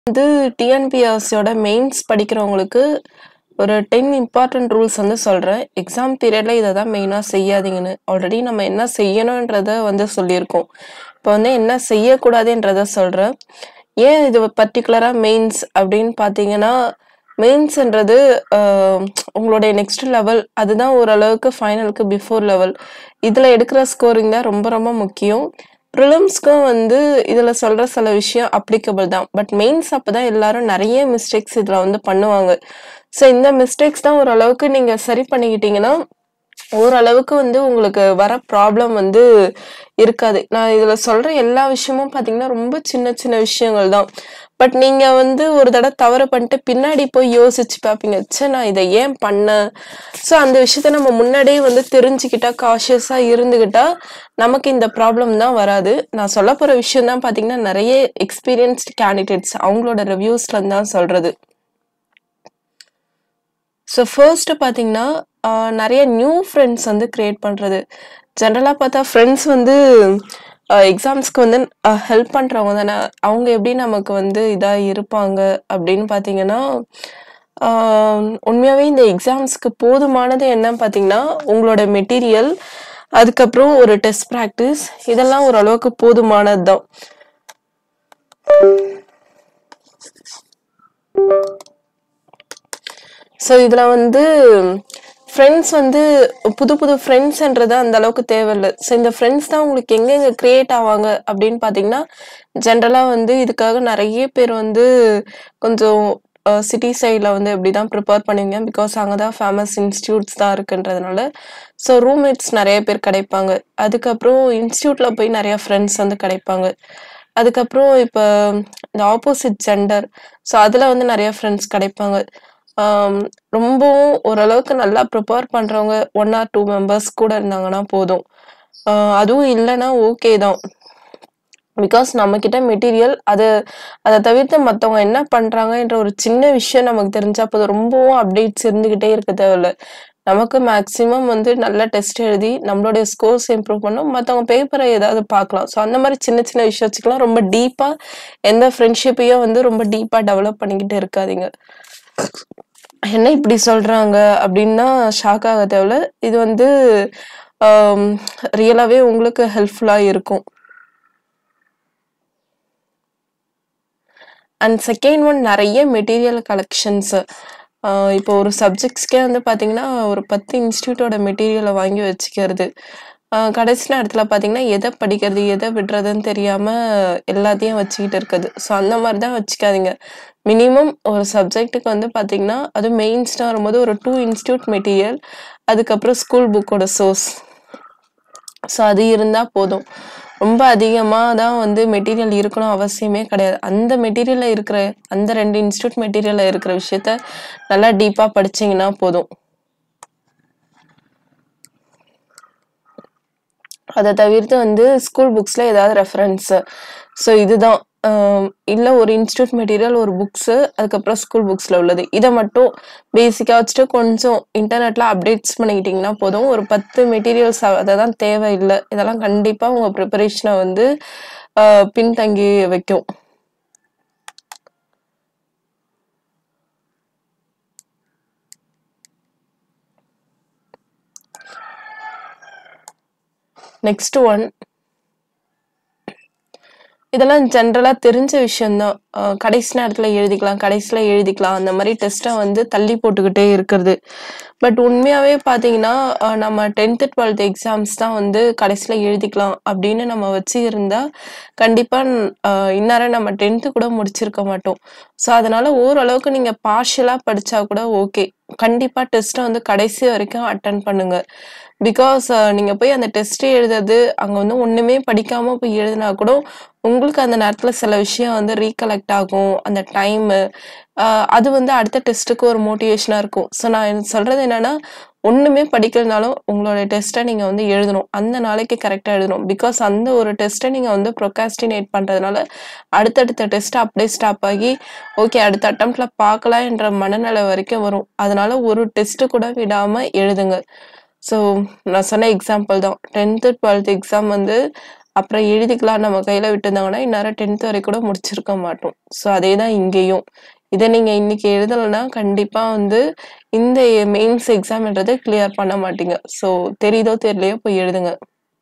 வந்து டிஎன்பிஎஸ்சியோட மெயின்ஸ் படிக்கிறவங்களுக்கு ஒரு 10 இம்பார்ட்டன்ட் ரூல்ஸ் வந்து சொல்றேன். எக்ஸாம் பீரியட்ல இத தான் மெயினா செய்யாதீங்கன்னு. ஆல்ரெடி நம்ம என்ன செய்யணுன்றத வந்து சொல்லியிருக்கோம். இப்ப வந்து என்ன செய்யக்கூடாதுன்றத சொல்றேன். ஏன் இது பர்ட்டிகுலரா மெயின்ஸ் அப்படின்னு பார்த்தீங்கன்னா, மெயின்ஸ்ன்றது அ உங்களுடைய நெக்ஸ்ட் லெவல். அதுதான் ஓரளவுக்கு ஃபைனலுக்கு பிஃபோர் லெவல். இதுல எடுக்கிற ஸ்கோரிங் தான் ரொம்ப ரொம்ப முக்கியம். ப்ரிலிம்ஸ்க்கும் வந்து இதுல சொல்ற சில விஷயம் அப்ளிகபிள் தான். பட் மெயின்ஸ் அப்பதான் எல்லாரும் நெறைய மிஸ்டேக்ஸ் இதுல வந்து பண்ணுவாங்க. ஸோ இந்த மிஸ்டேக்ஸ் தான் ஓரளவுக்கு நீங்க சரி பண்ணிக்கிட்டீங்கன்னா, ஓரளவுக்கு வந்து உங்களுக்கு வர ப்ராப்ளம் வந்து இருக்காது. நான் இதுல சொல்ற எல்லா விஷயமும் பார்த்தீங்கன்னா, ரொம்ப சின்ன சின்ன விஷயங்கள் தான். பட் நீங்க வந்து ஒரு தடவ தவறு பண்ணிட்டு பின்னாடி போய் யோசிச்சு பார்ப்பீங்க. ச்சே! நான் இத ஏன் பண்ணேன்? ஸோ அந்த விஷயத்த நம்ம முன்னாடியே வந்து தெரிஞ்சுக்கிட்டா, காஷியஸா இருந்துகிட்டா, நமக்கு இந்த ப்ராப்ளம் தான் வராது. நான் சொல்லப் போற விஷயம் தான் பார்த்தீங்கன்னா, நெறைய எக்ஸ்பீரியன்ஸ்ட் கேண்டிடேட்ஸ் அவங்களோட ரிவ்யூஸ்லருந்து தான் சொல்றது. ஸோ ஃபர்ஸ்ட் பார்த்தீங்கன்னா, அ நெறைய நியூ ஃப்ரெண்ட்ஸ் வந்து கிரியேட் பண்றது. ஜெனரலா பார்த்தா ஃப்ரெண்ட்ஸ் வந்து அ எக்ஸாம்ஸ்க்கு வந்து அ ஹெல்ப் பண்றவங்க தானே. அவங்க எப்படி நமக்கு வந்து இதா இருப்பாங்க அப்படின்னு பார்த்தீங்கன்னா, ஆ உண்மையாவே இந்த எக்ஸாம்ஸ்க்கு போதுமானது என்னன்னு பார்த்தீங்கன்னா, உங்களோட மெட்டீரியல், அதுக்கப்புறம் ஒரு டெஸ்ட் பிராக்டிஸ் இதெல்லாம் ஓரளவுக்கு போதுமானது தான். ஸோ இதுல வந்து ஃப்ரெண்ட்ஸ் வந்து புது புது ஃப்ரெண்ட்ஸ்ன்றது அந்த அளவுக்கு தேவையில்ல. ஸோ இந்த ஃப்ரெண்ட்ஸ் தான் உங்களுக்கு எங்கெங்க கிரியேட் ஆவாங்க அப்படின்னு பார்த்தீங்கன்னா, ஜெனரலா வந்து இதுக்காக நெறைய பேர் வந்து கொஞ்சம் அ சிட்டி சைட்ல வந்து இப்படிதான் ப்ரிப்பேர் பண்ணுவீங்க. பிகாஸ் அங்க தான் ஃபேமஸ் இன்ஸ்டிடியூட்ஸ் தான் இருக்குன்றதுனால. ஸோ ரூம்மேட்ஸ் நெறைய பேர் கிடைப்பாங்க. அதுக்கப்புறம் இன்ஸ்டிடியூட்ல போய் நெறைய ஃப்ரெண்ட்ஸ் வந்து கிடைப்பாங்க. அதுக்கப்புறம் இப்ப இந்த ஆப்போசிட் ஜெண்டர் ஸோ அதுல வந்து நெறைய ஃப்ரெண்ட்ஸ் கிடைப்பாங்க. ஆம் ரொம்பவும் ஓரளவுக்கு நல்லா ப்ரிப்பேர் பண்றவங்க 1 ஆர் 2 மெம்பர்ஸ் கூட இருந்தாங்கன்னா போதும். அ அதுவும் இல்லன்னா ஓகே தான். பிகாஸ் நம்மகிட்ட மெட்டீரியல் அது அத தவிர்த்து மத்தவங்க என்ன பண்றாங்கன்ற ஒரு சின்ன விஷயம் நமக்கு தெரிஞ்சா போதும். ரொம்பவும் அப்டேட்ஸ் இருந்துகிட்டே இருக்க தேவையில்ல. நமக்கு மேக்ஸிமம் வந்து நல்லா டெஸ்ட் எழுதி நம்மளுடைய ஸ்கோர்ஸ் இம்ப்ரூவ் பண்ணணும். மத்தவங்க பேப்பர ஏதாவது பார்க்கலாம். ஸோ அந்த மாரி சின்ன சின்ன விஷயம் வச்சுக்கலாம். ரொம்ப டீப்பா எந்த ஃப்ரெண்ட்ஷிப்பையும் வந்து ரொம்ப டீப்பா டெவலப் பண்ணிக்கிட்டு இருக்காதீங்க. என்ன இப்படி சொல்றாங்க அப்படின்னா ஷாக் ஆக தேவையில்ல. இது வந்து ஆம் ரியலாவே உங்களுக்கு ஹெல்ப்ஃபுல்லா இருக்கும். அண்ட் செகண்ட் ஒன் நெறைய மெட்டீரியல் கலெக்ஷன்ஸ். அ இப்போ ஒரு சப்ஜெக்ட்ஸ்க்கே வந்து பார்த்தீங்கன்னா, ஒரு 10 இன்ஸ்டிடியூட்டோட மெட்டீரியல வாங்கி வச்சுக்கிறது. அ கடைசி நேரத்துல பார்த்தீங்கன்னா, எத படிக்கிறது, எத விடுறதுன்னு தெரியாம எல்லாத்தையும் வச்சுக்கிட்டு இருக்குது. ஸோ அந்த மாரி தான் வச்சுக்காதீங்க. மினிமம் ஒரு சப்ஜெக்ட்டுக்கு வந்து பார்த்தீங்கன்னா, அதுவும் மெயின்ஸ்ன்னு வரும்போது ஒரு 2 இன்ஸ்டிடியூட் மெட்டீரியல், அதுக்கப்புறம் ஸ்கூல் புக்கோட சோர்ஸ். ஸோ அது இருந்தா போதும். ரொம்ப அதிகமா தான் வந்து மெட்டீரியல் இருக்கணும் அவசியமே கிடையாது. அந்த மெட்டீரியல்ல இருக்கிற அந்த 2 இன்ஸ்டிடியூட் மெட்டீரியல்ல இருக்கிற விஷயத்த நல்லா டீப்பா படிச்சீங்கன்னா போதும். அத தவிர்த்து வந்து ஸ்கூல் புக்ஸ்ல ஏதாவது ரெஃபரன்ஸ். ஸோ இதுதான். அ இல்ல ஒரு இன்ஸ்டிடியூட் மெட்டீரியல், ஒரு புக்ஸு, அதுக்கப்புறம் ஸ்கூல் புக்ஸ்ல உள்ளது. இத மட்டும் பேசிக்கா வச்சுட்டு கொஞ்சம் இன்டர்நெட்ல அப்டேட்ஸ் பண்ணிக்கிட்டீங்கன்னா போதும். ஒரு 10 மெட்டீரியல்ஸ் அதெல்லாம் தேவையில்ல. இதெல்லாம் கண்டிப்பா உங்க ப்ரிப்பரேஷன வந்து அ பின்தங்கி வைக்கும். Next one. இதெல்லாம் ஜெனரலா தெரிஞ்ச விஷயம் தான். அ கடைசி நேரத்துல எழுதிக்கலாம், கடைசில எழுதிக்கலாம். அந்த மாரி டெஸ்ட்ட வந்து தள்ளி போட்டுக்கிட்டே இருக்கிறது. பட் உண்மையாவே பார்த்தீங்கன்னா, அ நம்ம 10த், 12த் எக்ஸாம்ஸ் தான் வந்து கடைசில எழுதிக்கலாம் அப்படின்னு நம்ம வச்சு இருந்தா, கண்டிப்பா அ இந்நேரம் நம்ம 10த் கூட முடிச்சிருக்க மாட்டோம். ஸோ அதனால ஓரளவுக்கு நீங்க பார்ஷியலா படிச்சா கூட ஓகே. கண்டிப்பா டெஸ்ட்ட வந்து கடைசி வரைக்கும் அட்டெண்ட் பண்ணுங்க. பிகாஸ் நீங்க போய் அந்த டெஸ்ட் எழுதுறது, அங்க வந்து ஒண்ணுமே படிக்காம போய் எழுதினா கூட, உங்களுக்கு அந்த நேரத்துல சில விஷயம் வந்து ரீகலெக்ட் ஆகும். அந்த டைமு அ அது வந்து அடுத்த டெஸ்ட்டுக்கு ஒரு மோட்டிவேஷனா இருக்கும். ஸோ நான் சொல்றது என்னன்னா, ஒண்ணுமே படிக்கலனாலும் உங்களோட டெஸ்ட்ட நீங்க வந்து எழுதணும். அந்த நாளைக்கு கரெக்ட்டா எழுதணும். பிகாஸ் அந்த ஒரு டெஸ்ட்ட நீங்க வந்து ப்ரொக்ராஸ்டினேட் பண்றதுனால, அடுத்தடுத்த டெஸ்ட் அப்படியே ஸ்டாப் ஆகி, ஓகே அடுத்த அட்டெம்ப்ட்ல பார்க்கலாம் என்ற மனநிலை வரைக்கும் வரும். அதனால ஒரு டெஸ்ட் கூட விடாம எழுதுங்க. ஸோ நான் சொன்ன எக்ஸாம்பிள் தான். 10த், 12த் எக்ஸாம் வந்து அப்புறம் எழுதிக்கலாம் நம்ம கையில விட்டுருந்தாங்கன்னா, இந்நேரம் 10த் வரைக்கும் கூட முடிச்சிருக்க மாட்டோம். ஸோ அதே தான் இங்கேயும். இத நீங்க இன்னைக்கு எழுதலன்னா, கண்டிப்பா வந்து இந்த மெயின்ஸ் எக்ஸாம்ன்றத கிளியர் பண்ண மாட்டீங்க. ஸோ தெரியுதோ தெரியலையோ போய் எழுதுங்க.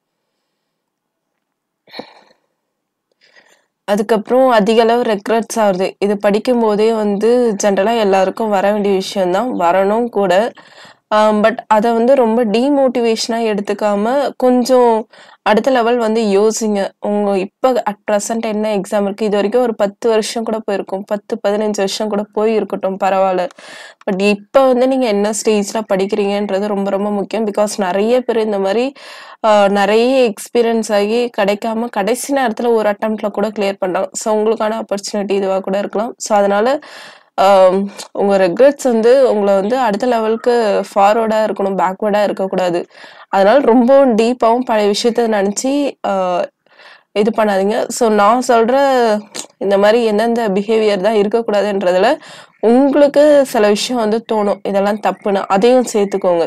அதுக்கப்புறம் அதிக அளவு ரெக்ரெட்ஸ் ஆகுது. இது படிக்கும்போதே வந்து ஜென்ரலா எல்லாருக்கும் வர வேண்டிய விஷயம் தான். வரணும் கூட. அ பட் அத வந்து ரொம்ப டிமோட்டிவேஷனா எடுத்துக்காம, கொஞ்சம் அடுத்த லெவல் வந்து யோசிங்க. உங்க இப்ப அட் பிரசன்ட் என்ன எக்ஸாம் இருக்கு? இதுவரைக்கும் ஒரு 10 வருஷம் கூட போயிருக்கும். 10, 15 வருஷம் கூட போயிருக்கட்டும் பரவால்ல. பட் இப்ப வந்து நீங்க என்ன ஸ்டேஜ்ல படிக்கிறீங்கன்றது ரொம்ப ரொம்ப முக்கியம். பிகாஸ் நெறைய பேர் இந்த மாரி அ நெறைய எக்ஸ்பீரியன்ஸ் ஆகி கிடைக்காம கடைசி நேரத்துல ஒரு அட்டெம்ப்ட்ல கூட கிளியர் பண்றாங்க. ஸோ உங்களுக்கான ஆப்பர்ச்சுனிட்டி இதுவா கூட இருக்கலாம். ஸோ அதனால அ உங்க ரெக்ரெட்ஸ் வந்து உங்கள வந்து அடுத்த லெவலுக்கு ஃபார்வர்டா இருக்கணும். பேக்வர்டா இருக்கக்கூடாது. அதனால ரொம்பவும் டீப்பாவும் பழைய விஷயத்த நெனச்சு அ இது பண்ணாதீங்க. ஸோ நான் சொல்ற இந்த மாரி எந்தெந்த பிஹேவியர் தான் இருக்கக்கூடாதுன்றதுல, உங்களுக்கு சில விஷயம் வந்து தோணும். இதெல்லாம் தப்புன்னு. அதையும் சேர்த்துக்கோங்க.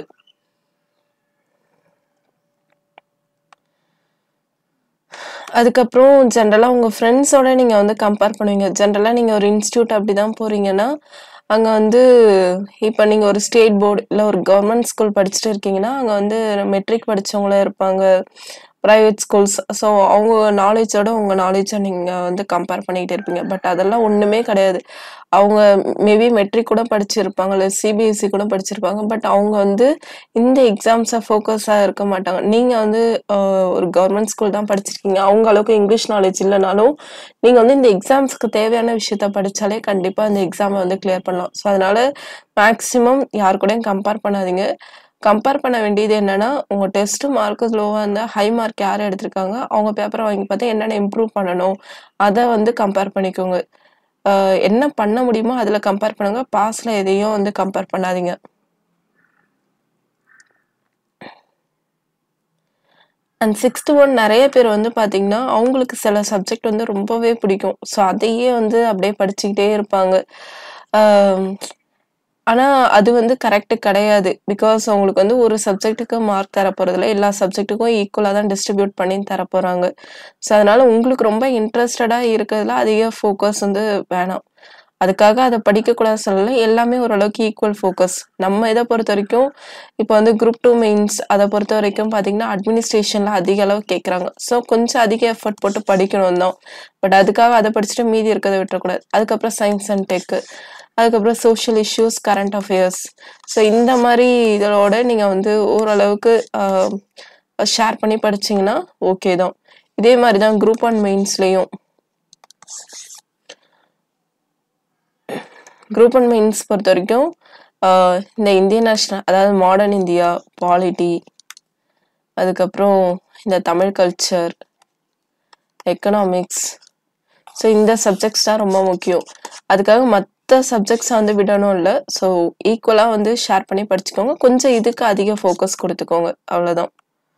அதுக்கப்புறம் ஜென்ரலா உங்க ஃப்ரெண்ட்ஸோட நீங்க வந்து கம்பேர் பண்ணுவீங்க. ஜென்ரலா நீங்க ஒரு இன்ஸ்டிடியூட் அப்படிதான் போறீங்கன்னா, அங்க வந்து இப்ப நீங்க ஒரு ஸ்டேட் போர்டு இல்ல ஒரு கவர்மெண்ட் ஸ்கூல் படிச்சுட்டு இருக்கீங்கன்னா, அங்க வந்து மெட்ரிக் படிச்சவங்களும் இருப்பாங்க. Private schools. ஸோ அவங்க நாலேட்ஜோட உங்க நாலேட்ஜ நீங்க வந்து கம்பேர் பண்ணிக்கிட்டு இருப்பீங்க. பட் அதெல்லாம் ஒண்ணுமே கிடையாது. அவங்க மேபி மெட்ரிக் கூட படிச்சிருப்பாங்க. இல்ல சிபிஎஸ்இ கூட படிச்சிருப்பாங்க. பட் அவங்க வந்து இந்த எக்ஸாம்ஸ ஃபோக்கஸா இருக்க மாட்டாங்க. நீங்க வந்து அ ஒரு கவர்மெண்ட் ஸ்கூல் தான் படிச்சிருக்கீங்க. அவங்க அளவுக்கு இங்கிலீஷ் நாலேட்ஜ் இல்லனாலும், நீங்க வந்து இந்த எக்ஸாம்ஸ்க்கு தேவையான விஷயத்த படிச்சாலே கண்டிப்பா இந்த எக்ஸாம வந்து கிளியர் பண்ணலாம். ஸோ அதனால மேக்ஸிமம் யார் கூடயும் கம்பேர் பண்ணாதீங்க. கம்பேர் பண்ண வேண்டியது என்னன்னா, உங்க டெஸ்ட் மார்க் லோவா இருந்தா, ஹை மார்க் யார் எடுத்திருக்காங்க, அவங்க பேப்பர வாங்கி பார்த்து என்னென்ன இம்ப்ரூவ் பண்ணணும், அத வந்து கம்பேர் பண்ணிக்கோங்க. அ என்ன பண்ண முடியுமோ அதுல கம்பேர் பண்ணுங்க. பாஸ்ல எதையும் வந்து கம்பேர் பண்ணாதீங்க. அண்ட் 6த் ஒன் நெறைய பேர் வந்து பார்த்தீங்கன்னா, அவங்களுக்கு சில சப்ஜெக்ட் வந்து ரொம்பவே பிடிக்கும். ஸோ அதையே வந்து அப்படியே படிச்சுக்கிட்டே இருப்பாங்க. அ ஆனா அது வந்து கரெக்ட் கிடையாது. பிகாஸ் அவங்களுக்கு வந்து ஒரு சப்ஜெக்ட்டுக்கு மார்க் தரப்போறதில்ல. எல்லா சப்ஜெக்ட்டுக்கும் ஈக்குவலா தான் டிஸ்ட்ரிபியூட் பண்ணி தரப்போறாங்க. ஸோ அதனால உங்களுக்கு ரொம்ப இன்ட்ரஸ்டடா இருக்கிறதுல அதிக ஃபோக்கஸ் வந்து வேணாம். அதுக்காக அத படிக்கக்கூடாதுன்னு சொல்லல. எல்லாமே ஓரளவுக்கு ஈக்குவல் ஃபோக்கஸ். நம்ம இத பொறுத்தவரைக்கும், இப்ப வந்து குரூப் 2 மெயின்ஸ் அத பொறுத்தவரைக்கும் பார்த்தீங்கன்னா, அட்மினிஸ்ட்ரேஷன்ல அதிக அளவு கேட்கறாங்க. ஸோ கொஞ்சம் அதிக எஃபோர்ட் போட்டு படிக்கணும் தான். பட் அதுக்காக அத படிச்சுட்டு மீதி இருக்கிறத விட்டுறக்கூடாது. அதுக்கப்புறம் சயன்ஸ் அண்ட் டெக். அதுக்கப்புறம் social issues, current affairs. So இந்த மாரி இதோட நீங்க வந்து ஓரளவுக்கு அ ஷேர் பண்ணி படிச்சீங்கன்னா, ஓகே தான். இதே மாரி தான் குரூப் 1 மெயின்ஸ்லயும். குரூப் 1 மெயின்ஸ் பொறுத்தவரைக்கும், அ இந்த இந்தியன் நேஷனல் அதாவது மாடர்ன் இந்தியா, பாலிட்டி, அதுக்கப்புறம் இந்த தமிழ் கல்ச்சர், எக்கனாமிக்ஸ். ஸோ இந்த சப்ஜெக்ட்ஸ் தான் ரொம்ப முக்கியம். அதுக்காக மத்த சப்ஜெக்ட்ஸ வந்து விடணும் இல்ல. ஸோ ஈக்குவலா வந்து ஷேர் பண்ணி படிச்சுக்கோங்க. கொஞ்சம் இதுக்கு அதிக ஃபோக்கஸ் குடுத்துக்கோங்க. அவ்வளோதான்.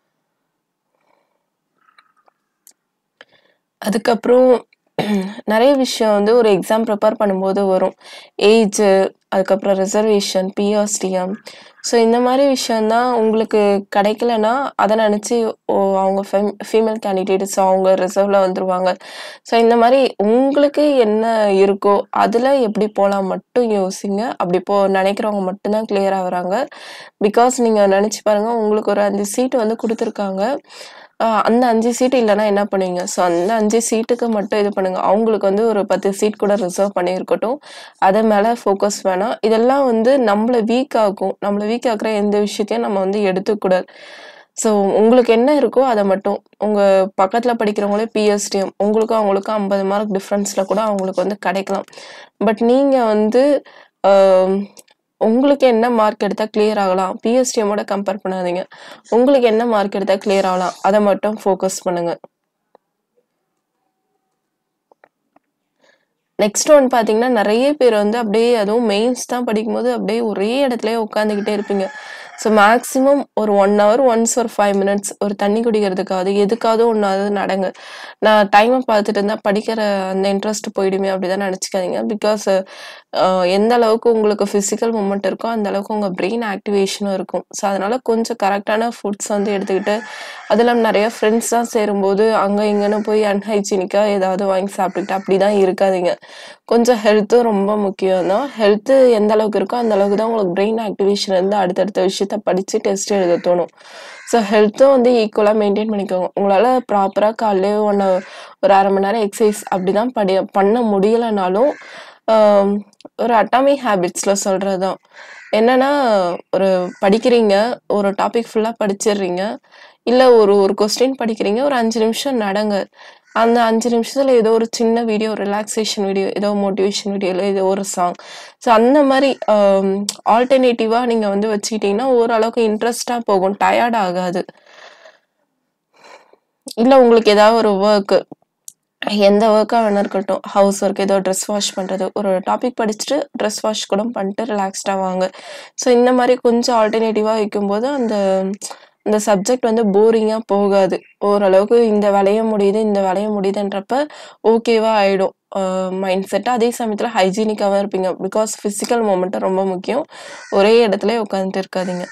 அதுக்கப்புறம் நெறைய விஷயம் வந்து ஒரு எக்ஸாம் ப்ரிப்பேர் பண்ணும்போது வரும். ஏஜு, அதுக்கப்புறம் ரிசர்வேஷன், பிஎஸ்டிஎம். ஸோ இந்த மாரி விஷயம் தான் உங்களுக்கு கிடைக்கலன்னா, அத நெனச்சு ஓ அவங்க ஃபெம் ஃபீமேல் கேண்டிடேட் ஸோ அவங்க ரிசர்வ்ல வந்துருவாங்க. ஸோ இந்த மாரி உங்களுக்கு என்ன இருக்கோ, அதுல எப்படி போலாம் மட்டும் யோசிங்க. அப்படி போ நெனைக்கிறவங்க மட்டும் தான் கிளியர் ஆகுறாங்க. பிகாஸ் நீங்க நெனச்சு பாருங்க, உங்களுக்கு ஒரு 5 சீட் வந்து குடுத்துருக்காங்க. அ அந்த 5 சீட் இல்லன்னா என்ன பண்ணுவீங்க? ஸோ அந்த 5 சீட்டுக்கு மட்டும் இது பண்ணுங்க. அவங்களுக்கு வந்து ஒரு 10 சீட் கூட ரிசர்வ் பண்ணியிருக்கட்டும். அது மேல ஃபோக்கஸ் வேணாம். இதெல்லாம் வந்து நம்மள வீக் ஆக்கும். நம்மள வீக் ஆக்குற எந்த விஷயத்தையும் நம்ம வந்து எடுத்துக்கக்கூடாது. ஸோ உங்களுக்கு என்ன இருக்கோ அத மட்டும். உங்க பக்கத்துல படிக்கிறவங்களே பிஎஸ்டிஎம். உங்களுக்கும் அவங்களுக்கும் 50 மார்க் டிஃபரன்ஸ்ல கூட அவங்களுக்கு வந்து கிடைக்கலாம். பட் நீங்க வந்து அ உங்களுக்கு என்ன மார்க் எடுத்தா கிளியர் ஆகலாம்? பிஎஸ்டிஎம்மோட கம்பேர் பண்ணாதீங்க. உங்களுக்கு என்ன மார்க் எடுத்தா கிளியர் ஆகலாம்? அத மட்டும் ஃபோக்கஸ் பண்ணுங்க. நெக்ஸ்ட் ஒன் பார்த்தீங்கன்னா, நெறைய பேர் வந்து அப்படியே அதுவும் மெயின்ஸ் தான் படிக்கும்போது அப்படியே ஒரே இடத்துலயே உட்காந்துக்கிட்டே இருப்பீங்க. ஸோ மேக்ஸிமம் ஒரு 1 ஹவர் ஒன்ஸ் ஒரு 5 மினிட்ஸ் ஒரு தண்ணி குடிக்கிறதுக்காவது, எதுக்காவது ஒண்ணாவது நடங்க. நான் டைம பார்த்துட்டு இருந்தா படிக்கிற அந்த இன்ட்ரெஸ்ட் போயிடுமே அப்படிதான் நெனச்சுக்காதீங்க. பிகாஸ் அ எந்த அளவுக்கு உங்களுக்கு ஃபிசிக்கல் மூவ்மெண்ட் இருக்கோ, அந்த அளவுக்கு உங்க பிரெயின் ஆக்டிவேஷனும் இருக்கும். ஸோ அதனால கொஞ்சம் கரெக்ட்டான ஃபுட்ஸ் வந்து எடுத்துக்கிட்டு, அது இல்லாம நெறைய ஃப்ரெண்ட்ஸ்லாம் சேரும்போது, அங்க இங்கன்னு போய் அன்ஹைஜீனிக்கா ஏதாவது வாங்கி சாப்பிட்டுக்கிட்டு அப்படிதான் இருக்காதீங்க. கொஞ்சம் ஹெல்த்தும் ரொம்ப முக்கியம் தான். ஹெல்த்து எந்த அளவுக்கு இருக்கோ, அந்த அளவுக்கு தான் உங்களுக்கு பிரெயின் ஆக்டிவேஷன் இருந்து அடுத்தடுத்த விஷயத்த படிச்சு டெஸ்ட் எழுத தோணும். ஸோ ஹெல்த்தும் வந்து ஈக்குவலா மெயின்டெயின் பண்ணிக்கோங்க. உங்களால ப்ராப்பரா காலையிலேயே 1 ஒரு 1/2 மணி நேரம் எக்சர்சைஸ் அப்படிதான் படி பண்ண முடியலனாலும், அ ஒரு அட்டாமிக் ஹேபிட்ஸ்ல சொல்றது தான். என்னன்னா, ஒரு படிக்கிறீங்க, ஒரு டாபிக் ஃபுல்லா படிச்சிடுறீங்க. இல்ல ஒரு ஒரு கொஸ்டின் படிக்கிறீங்க, ஒரு 5 நிமிஷம் நடங்க. அந்த 5 நிமிஷத்துல ஏதோ ஒரு சின்ன வீடியோ, ரிலாக்சேஷன் வீடியோ, ஏதோ மோட்டிவேஷன் வீடியோ, இல்ல ஏதோ ஒரு சாங். ஸோ அந்த மாரி அ ஆல்டர்னேட்டிவா நீங்க வந்து வச்சுக்கிட்டீங்கன்னா, ஓரளவுக்கு இன்ட்ரெஸ்ட்டா போகும். டயர்ட் ஆகாது. இல்ல உங்களுக்கு ஏதாவது ஒரு வொர்க் எந்த வொர்க்கா வேணா இருக்கட்டும். ஹவுஸ் ஒர்க் ஏதோ ட்ரெஸ் வாஷ் பண்றது. ஒரு டாபிக் படிச்சுட்டு ட்ரெஸ் வாஷ் கூட பண்ணிட்டு ரிலாக்ஸ்டா வாங்க. ஸோ இந்த மாரி கொஞ்சம் ஆல்டர்னேட்டிவா வைக்கும்போது, அந்த அந்த சப்ஜெக்ட் வந்து போரிங்கா போகாது. ஓரளவுக்கு இந்த வேலையும் முடியுது, இந்த வேலையும் முடியுதுன்றப்ப ஓகேவா ஆயிடும். அ மைண்ட் செட். அதே சமயத்துல ஹைஜீனிக்காவும் இருப்பீங்க. பிகாஸ் பிசிக்கல் மூவ்மெண்ட் ரொம்ப முக்கியம். ஒரே இடத்துலயே உட்காந்துட்டு இருக்காதீங்க.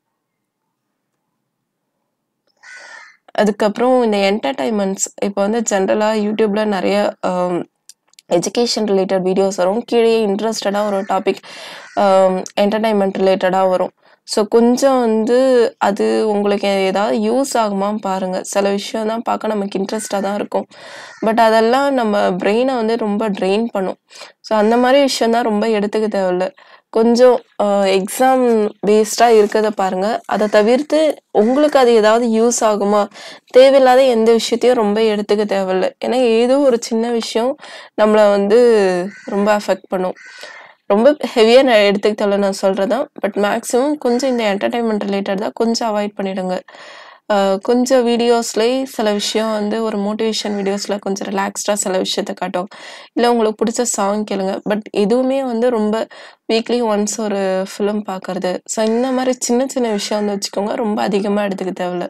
அதுக்கப்புறம் இந்த என்டர்டெயின்மெண்ட்ஸ் இப்ப வந்து ஜெனரலா YouTubeல நெறைய அ எஜுகேஷன் ரிலேட்டட் வீடியோஸ் வரும். கீழயே இன்ட்ரஸ்டடா ஒரு டாபிக் அ என்டர்டெயின்மென்ட் ரிலேட்டடா வரும். ஸோ கொஞ்சம் வந்து அது உங்களுக்கு ஏதாவது யூஸ் ஆகுமான்னு பாருங்க. சில விஷயம் தான் பார்க்க நமக்கு இன்ட்ரெஸ்ட்டா தான் இருக்கும். பட் அதெல்லாம் நம்ம பிரெயின வந்து ரொம்ப ட்ரெயின் பண்ணும். ஸோ அந்த மாரி விஷயம் தான் ரொம்ப எடுத்துக்க தேவையில்ல. கொஞ்சம் அ எக்ஸாம் பேஸ்டா இருக்கத பாருங்க. அத தவிர்த்து உங்களுக்கு அது ஏதாவது யூஸ் ஆகுமா? தேவையில்லாத எந்த விஷயத்தையும் ரொம்ப எடுத்துக்க தேவையில்ல. ஏன்னா ஏதோ ஒரு சின்ன விஷயம் நம்மள வந்து ரொம்ப அஃபெக்ட் பண்ணும். ரொம்ப ஹெவியா நான் எடுத்துக்க தேவையில்ல நான் சொல்றது தான். பட் மேக்ஸிமம் கொஞ்சம் இந்த என்டர்டெயின்மென்ட் ரிலேட்டட் தான் கொஞ்சம் அவாய்ட் பண்ணிடுங்க. அ கொஞ்சம் வீடியோஸ்லயே சில விஷயம் வந்து ஒரு மோட்டிவேஷன் வீடியோஸ்ல கொஞ்சம் ரிலாக்ஸ்டா சில விஷயத்த காட்டும். இல்ல உங்களுக்கு புடிச்ச சாங் கேளுங்க. பட் எதுவுமே வந்து ரொம்ப வீக்லி ஒன்ஸ் ஒரு ஃபிலிம் பார்க்கறது. ஸோ இந்த மாரி சின்ன சின்ன விஷயம் வந்து வச்சுக்கோங்க. ரொம்ப அதிகமா எடுத்துக்க தேவையில்ல.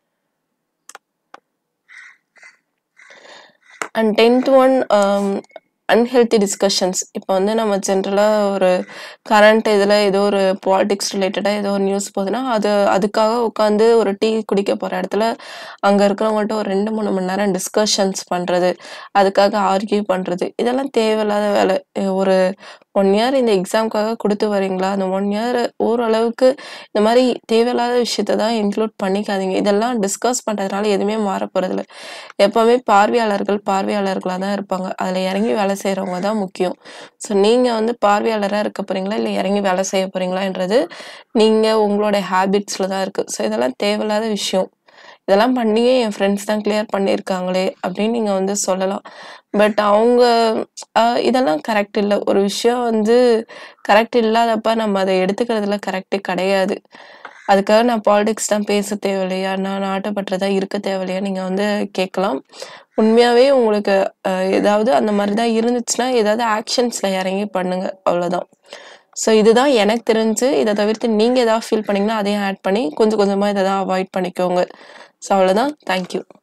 அண்ட் 10த் ஒன் அம் அன்ஹெல்தி டிஸ்கஷன்ஸ். இப்ப வந்து நம்ம ஜெனரலா ஒரு கரண்ட் இதுல ஏதோ ஒரு பாலிடிக்ஸ் ரிலேட்டடா ஏதோ ஒரு நியூஸ் போகுதுன்னா, அது அதுக்காக உட்காந்து ஒரு டீ குடிக்க போற இடத்துல, அங்க இருக்கிறவங்கள்ட்ட ஒரு 2, 3 மணி நேரம் டிஸ்கஷன்ஸ் பண்றது. அதுக்காக ஆர்க்யூ பண்றது. இதெல்லாம் தேவையில்லாத வேலை. ஒரு 1 இயர் இந்த எக்ஸாம்க்காக குடுத்து வரீங்களா? அந்த 1 இயர் ஓரளவுக்கு இந்த மாரி தேவையில்லாத விஷயத்த தான் இன்க்ளூட் பண்ணிக்காதீங்க. இதெல்லாம் டிஸ்கஸ் பண்றதுனால எதுவுமே மாறப் போறதில்ல. எப்பவுமே பார்வையாளர்கள் பார்வையாளர்களா தான் இருப்பாங்க. அதுல இறங்கி வேலை செய்றவங்க தான் முக்கியம். ஸோ நீங்க வந்து பார்வையாளரா இருக்க போறீங்களா? இல்ல இறங்கி வேலை செய்ய போறீங்களான்றது, நீங்க உங்களோட ஹேபிட்ஸ்ல தான் இருக்கு. ஸோ இதெல்லாம் தேவையில்லாத விஷயம். இதெல்லாம் பண்ணியே என் ஃப்ரெண்ட்ஸ் தான் கிளியர் பண்ணியிருக்காங்களே! அப்படின்னு நீங்க வந்து சொல்லலாம். பட் அவங்க அ இதெல்லாம் கரெக்ட் இல்ல. ஒரு விஷயம் வந்து கரெக்ட் இல்லாதப்ப நம்ம அத எடுத்துக்கிறதுல கரெக்ட் கிடையாது. அதுக்காக நான் பாலிடிக்ஸ் தான் பேச தேவையில்லையா? நான் நாட்டுப்பற்று தான் இருக்க தேவையில்லையா? நீங்க வந்து கேட்கலாம். உண்மையாவே உங்களுக்கு அ ஏதாவது அந்த மாரி தான் இருந்துச்சுன்னா, ஏதாவது ஆக்ஷன்ஸ்ல இறங்கி பண்ணுங்க. அவ்வளோதான். ஸோ இதுதான் எனக்கு தெரிஞ்சு. இத தவிர்த்து நீங்க ஏதாவது ஃபீல் பண்ணீங்கன்னா, அதையும் ஆட் பண்ணி கொஞ்சம் கொஞ்சமா இதெல்லாம் அவாய்ட் பண்ணிக்கோங்க. ஸோ அவ்வளோதான். Thank you.